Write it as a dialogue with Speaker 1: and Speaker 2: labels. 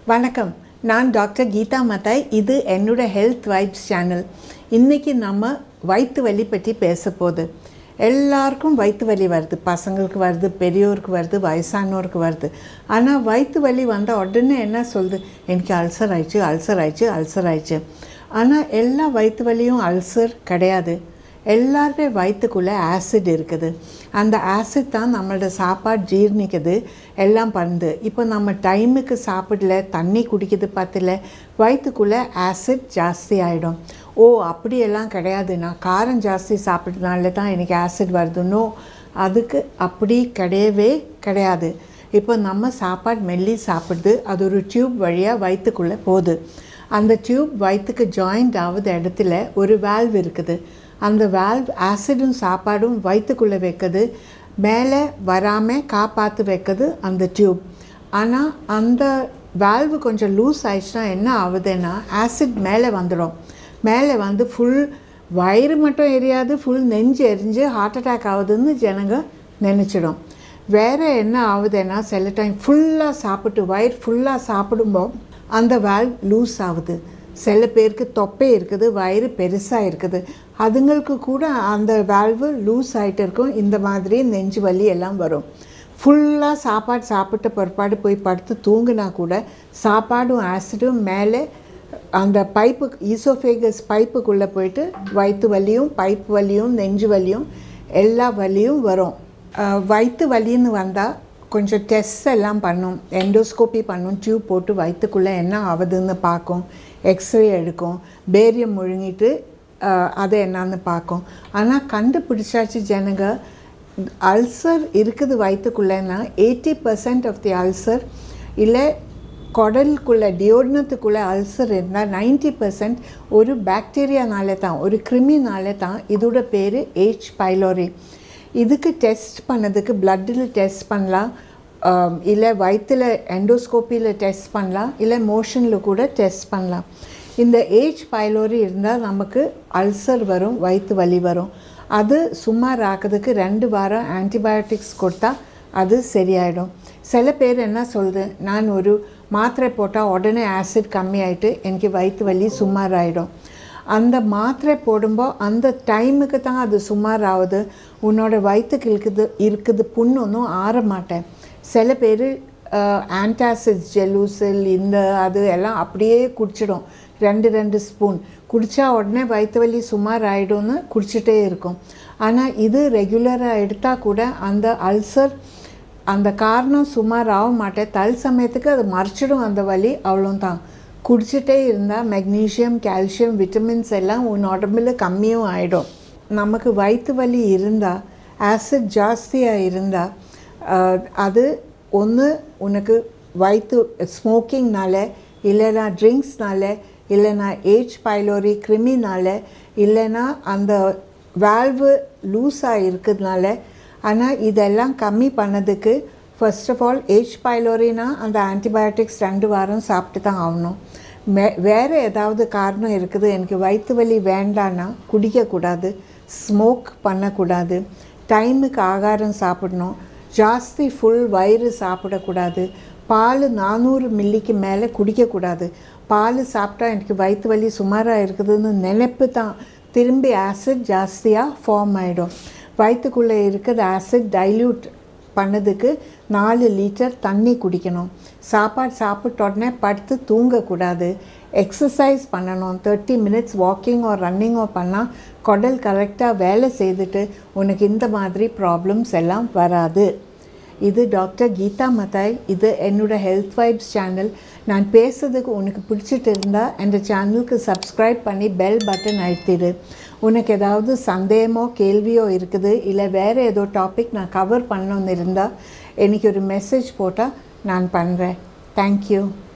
Speaker 1: வணக்கம் நான் டாக்டர் கீதா மத்தாய் இது என்னோட ஹெல்த் வைப்ஸ் சேனல் இன்றைக்கி நம்ம வயிற்று வலி பற்றி பேச போகுது எல்லாருக்கும் வயிற்று வலி வருது பசங்களுக்கு வருது பெரியோருக்கு வருது வயசானோருக்கு வருது ஆனால் வயிற்று வலி வந்த உடனே என்ன சொல்லுது எனக்கு அல்சர் ஆயிடுச்சு அல்சர் ஆயிடுச்சு அல்சர் ஆயிடுச்சு ஆனால் எல்லா வயிற்று வலியும் அல்சர் கிடையாது எல்லாருமே வயிற்றுக்குள்ளே ஆசிட் இருக்குது அந்த ஆசிட் தான் நம்மளோட சாப்பாடு ஜீர்ணிக்குது எல்லாம் பண்ணுது இப்போ நம்ம டைமுக்கு சாப்பிடல தண்ணி குடிக்கிறது பத்தல வயிற்றுக்குள்ளே ஆசிட் ஜாஸ்தி ஆகிடும் ஓ அப்படியெல்லாம் கிடையாது நான் காரம் ஜாஸ்தி சாப்பிட்றதுனால தான் எனக்கு ஆசிட் வருதுன்னோ அதுக்கு அப்படி கிடையவே கிடையாது இப்போ நம்ம சாப்பாடு மெல்லி சாப்பிடுது அது ஒரு டியூப் வழியாக வயிற்றுக்குள்ளே போகுது அந்த டியூப் வயிற்றுக்கு ஜாயிண்ட் ஆகுத இடத்துல ஒரு வேல்வ் இருக்குது அந்த வேல்வ் ஆசிடும் சாப்பாடும் வயிற்றுக்குள்ளே வைக்குது மேலே வராமல் காப்பாற்று வைக்குது அந்த டியூப் ஆனால் அந்த வேல்வு கொஞ்சம் லூஸ் ஆயிடுச்சுன்னா என்ன ஆகுதுன்னா ஆசிட் மேலே வந்துடும் மேலே வந்து ஃபுல் வயிறு மட்டும் எரியாது ஃபுல் நெஞ்சு எரிஞ்சு ஹார்ட் அட்டாக் ஆகுதுன்னு ஜனங்க நினச்சிடும் வேறு என்ன ஆகுதுன்னா சில டைம் ஃபுல்லாக சாப்பிட்டு வயிறு ஃபுல்லாக சாப்பிடும்போது அந்த வேல்வ் லூஸ் ஆகுது சில பேருக்கு தொப்பை இருக்குது வயிறு பெருசாக இருக்குது அதுங்களுக்கு கூட அந்த வேல்வு லூஸ் ஆகிட்டு இருக்கும் இந்த மாதிரி நெஞ்சு வலி எல்லாம் வரும் ஃபுல்லாக சாப்பாடு சாப்பிட்ட பிற்பாடு போய் படுத்து தூங்கினா கூட சாப்பாடும் ஆசிடும் மேலே அந்த பைப்பு ஈசோஃபேகஸ் பைப்புக்குள்ளே போயிட்டு வயிற்று வலியும் பைப்பு வலியும் நெஞ்சு வலியும் எல்லா வலியும் வரும் அஹ் வயிற்று வலின்னு வந்தால் கொஞ்சம் டெஸ்ட் எல்லாம் பண்ணும் எண்டோஸ்கோப்பி பண்ணும் டியூப் போட்டு வயிற்றுக்குள்ளே என்ன ஆகுதுன்னு பார்க்கும் எக்ஸ்ரே எடுக்கும் பேரியம் முழுங்கிட்டு அஹ், அதை என்னன்னு பார்க்கும் ஆனால் கண்டுபிடிச்சாச்சு ஜனங்க அல்சர் இருக்குது வயிற்றுக்குள்ளேன்னா eighty percent of the ulcer இல்லை குடலுக்குள்ளே டியோடனத்துக்குள்ளே அல்சர் இருந்தால் நைன்டி பர்சன்ட் ஒரு பாக்டீரியானாலே தான் ஒரு கிருமினாலே தான் இதோட பேர் ஏச் பைலோரி இதுக்கு டெஸ்ட் பண்ணதுக்கு பிளட்டில் டெஸ்ட் பண்ணலாம் ஆம், இல்லை வயிற்றில் எண்டோஸ்கோப்பியில் டெஸ்ட் பண்ணலாம் இல்லை மோஷனில் கூட டெஸ்ட் பண்ணலாம் இந்த ஏஜ் பைலோரி இருந்தால் நமக்கு அல்சர் வரும் வயிற்று வலி வரும் அது சுமார் ஆக்கிறதுக்கு ரெண்டு வாரம் ஆன்டிபயோட்டிக்ஸ் கொடுத்தா அது சரியாயிடும் சில பேர் என்ன சொல்லுது நான் ஒரு மாத்திரை போட்டால் உடனே ஆசிட் கம்மியாயிட்டு எனக்கு வயிற்று வலி சுமார் ஆகிடும் அந்த மாத்திரை போடும்போது அந்த டைமுக்கு தான் அது சுமார் ஆகுது உன்னோட வயிற்றுக்கு இருக்குது இருக்குது புண்ணு ஒன்றும் ஆற மாட்டேன் சில பேர் ஆன்டாசிட் ஜெலூசில் இந்த அது எல்லாம் அப்படியே குடிச்சிடும் ரெண்டு ரெண்டு ஸ்பூன் குடித்தா உடனே வயிற்று வலி சுமார் ஆகிடும்னு குடிச்சிட்டே இருக்கும் ஆனால் இது ரெகுலராக எடுத்தால் கூட அந்த அல்சர் அந்த காரணம் சுமார் ஆக மாட்டேன் தல் சமயத்துக்கு அது மறைச்சிடும் அந்த வலி அவ்வளோதான் குடிச்சிட்டே இருந்தால் மெக்னீஷியம் கால்சியம் விட்டமின்ஸ் எல்லாம் உன் உடம்புல கம்மியும் ஆகிடும் நமக்கு வயிற்று வலி இருந்தால் ஆசிட் ஜாஸ்தியாக இருந்தால் அது ஒன்று உனக்கு வயிற்று ஸ்மோக்கிங்னால இல்லைனா ட்ரிங்க்ஸ்னால இல்லைனா ஏஜ் பைலோரி கிருமினால இல்லைனா அந்த வேல்வு லூஸாக இருக்கிறதுனால ஆனால் இதெல்லாம் கம்மி பண்ணதுக்கு ஃபர்ஸ்ட் ஆஃப் ஆல் ஏஜ் பைலோரினா அந்த ஆன்டிபயோட்டிக்ஸ் ரெண்டு வாரம் சாப்பிட்டு தான் ஆகணும் மே வேறு ஏதாவது காரணம் இருக்குது எனக்கு வயிற்று வலி வேண்டான்னா குடிக்கக்கூடாது ஸ்மோக் பண்ணக்கூடாது டைமுக்கு ஆகாரம் சாப்பிடணும் ஜாஸ்தி ஃபுல் வயிறு சாப்பிடக்கூடாது பால் நானூறு மில்லிக்கு மேலே குடிக்கக்கூடாது பால் சாப்பிட்டா எனக்கு வயிற்று வலி சுமாராக இருக்குதுன்னு நினைப்பு தான் திரும்பி ஆசிட் ஜாஸ்தியாக ஃபார்ம் ஆகிடும் வயிற்றுக்குள்ளே இருக்கிற ஆசிட் டைல்யூட் பண்ணதுக்கு நாலு லிட்டர் தண்ணி குடிக்கணும் சாப்பாடு சாப்பிட்ட உடனே படுத்து தூங்கக்கூடாது எக்ஸசைஸ் பண்ணணும் தேர்ட்டி மினிட்ஸ் வாக்கிங் ஆர் ரன்னிங்கோ பண்ணால் குடல் கரெக்டாக வேலை செய்துட்டு உனக்கு இந்த மாதிரி ப்ராப்ளம்ஸ் எல்லாம் வராது இது டாக்டர் கீதா மத்தாய் இது என்னோட ஹெல்த் வைப்ஸ் சேனல் நான் பேசுறதுக்கு உனக்கு பிடிச்சிட்டு இருந்தால் இந்த சேனலுக்கு சப்ஸ்கிரைப் பண்ணி பெல் பட்டன் அழுத்திடு உனக்கு ஏதாவது சந்தேகமோ கேள்வியோ இருக்குது இல்லை வேறு ஏதோ டாபிக் நான் கவர் பண்ணணுன்னு இருந்தால் எனக்கு ஒரு மெசேஜ் போட்டால் நான் பண்ணுறேன் தேங்க்யூ